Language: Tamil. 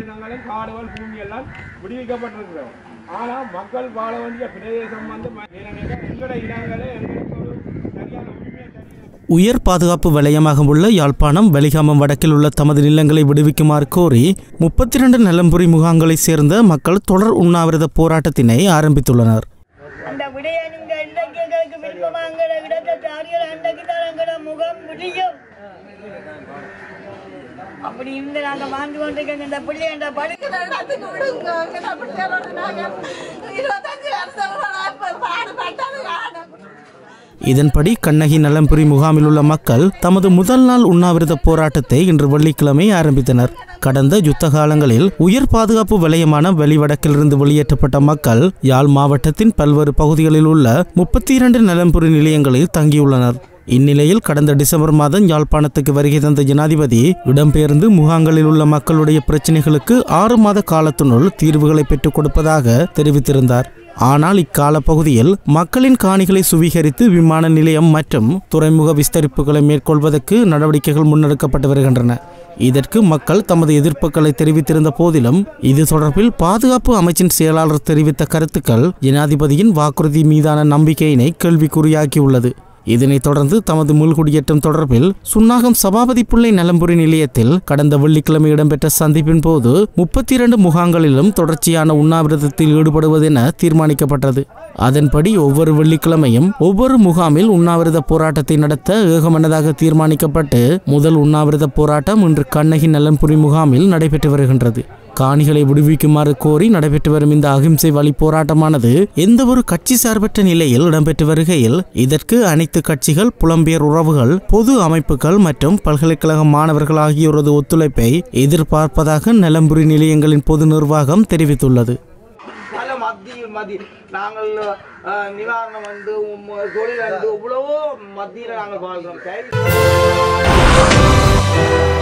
பிரதேசங்களும் காடுகள் பூமி எல்லாம் விடுவிக்கப்பட்டிருக்கிறது ஆனால் மக்கள் வாழ வேண்டிய பிரதேசம் வந்து ம- ஏனென்றால் எங்களோட இடங்களே எங்களுக்கு ஒரு சரியான உரிமையை தருகிறது உயர் பாதுகாப்பு வலயமாக உள்ள யாழ்ப்பாணம் வெளிகாமம் வடக்கில் உள்ள தமது நிலங்களை விடுவிக்குமாறு கோரி முப்பத்தி இரண்டு நிலம்புரி முகாம்களைச் சேர்ந்த மக்கள் தொடர் உண்ணாவிரத போராட்டத்தினை ஆரம்பித்துள்ளனர் அந்த விடைய நீங்க இன்றைக்கு எங்களுக்கு விருப்பமாங்கிற இடத்தை தாரியல் அன்றைக்கு தான் எங்களோட முகம் முடியும் அப்படி இருந்து நாங்க வாழ்ந்து கொண்டிருக்க இந்த பிள்ளை என்ற படுக்க இடத்துக்கு விடுங்க அங்கே அப்படி நாங்க இருபத்தஞ்சு வருஷங்களா இப்ப பாடுபட்டது நானும் இதன்படி கண்ணகி நலம்புரி முகாமில் உள்ள மக்கள் தமது முதல் நாள் உண்ணாவிரத போராட்டத்தை இன்று வெள்ளிக்கிழமை ஆரம்பித்தனர் கடந்த யுத்த காலங்களில் உயர் பாதுகாப்பு வலயமான வெளிவடக்கிலிருந்து வெளியேற்றப்பட்ட மக்கள் யாழ் மாவட்டத்தின் பல்வேறு பகுதிகளில் உள்ள முப்பத்தி இரண்டு நலம்புரி நிலையங்களில் தங்கியுள்ளனர் இந்நிலையில் கடந்த டிசம்பர் மாதம் யாழ்ப்பாணத்துக்கு வருகை தந்த ஜனாதிபதி இடம்பெயர்ந்து முகாம்களில் உள்ள மக்களுடைய பிரச்சினைகளுக்கு ஆறு மாத காலத்தினுள் தீர்வுகளை பெற்றுக் கொடுப்பதாக தெரிவித்திருந்தார் ஆனால் இக்கால பகுதியில் மக்களின் காணிகளை சுவீகரித்து விமான நிலையம் மற்றும் துறைமுக விஸ்தரிப்புகளை மேற்கொள்வதற்கு நடவடிக்கைகள் முன்னெடுக்கப்பட்டு வருகின்றன இதற்கு மக்கள் தமது எதிர்ப்புகளை தெரிவித்திருந்த போதிலும் இது தொடர்பில் பாதுகாப்பு அமைச்சின் செயலாளர் தெரிவித்த கருத்துக்கள் ஜனாதிபதியின் வாக்குறுதி மீதான நம்பிக்கையினை கேள்விக்குறியாக்கியுள்ளது இதனைத் தொடர்ந்து தமது முள்குடியேற்றம் தொடர்பில் சுன்னாகம் சபாபதி பிள்ளை நலம்புரி நிலையத்தில் கடந்த வெள்ளிக்கிழமை இடம்பெற்ற சந்திப்பின் போது முப்பத்தி இரண்டு முகாம்களிலும் தொடர்ச்சியான உண்ணாவிரதத்தில் ஈடுபடுவதென தீர்மானிக்கப்பட்டது அதன்படி ஒவ்வொரு வெள்ளிக்கிழமையும் ஒவ்வொரு முகாமில் உண்ணாவிரத போராட்டத்தை நடத்த ஏகமனதாக தீர்மானிக்கப்பட்டு முதல் உண்ணாவிரத போராட்டம் இன்று கண்ணகி நலம்புரி முகாமில் நடைபெற்று வருகின்றது காணிகளை விடுவிக்குமாறு கோரி நடைபெற்று வரும் இந்த அகிம்சை வழி போராட்டமானது எந்த ஒரு கட்சி சார்பற்ற நிலையில் இடம்பெற்று வருகையில் இதற்கு அனைத்து கட்சிகள் புலம்பெயர் உறவுகள் பொது அமைப்புகள் மற்றும் பல்கலைக்கழக மாணவர்கள் ஆகியோரது ஒத்துழைப்பை எதிர்பார்ப்பதாக நிலம்புரி நிலையங்களின் பொது நிர்வாகம் தெரிவித்துள்ளது பல மத்தியில் மதி நாங்கள் அஹ், நிவாரணம் வந்து உம், தொழில் வந்து இவ்வளவோ மத்தியில் நாங்கள் வாழ்கிறோம்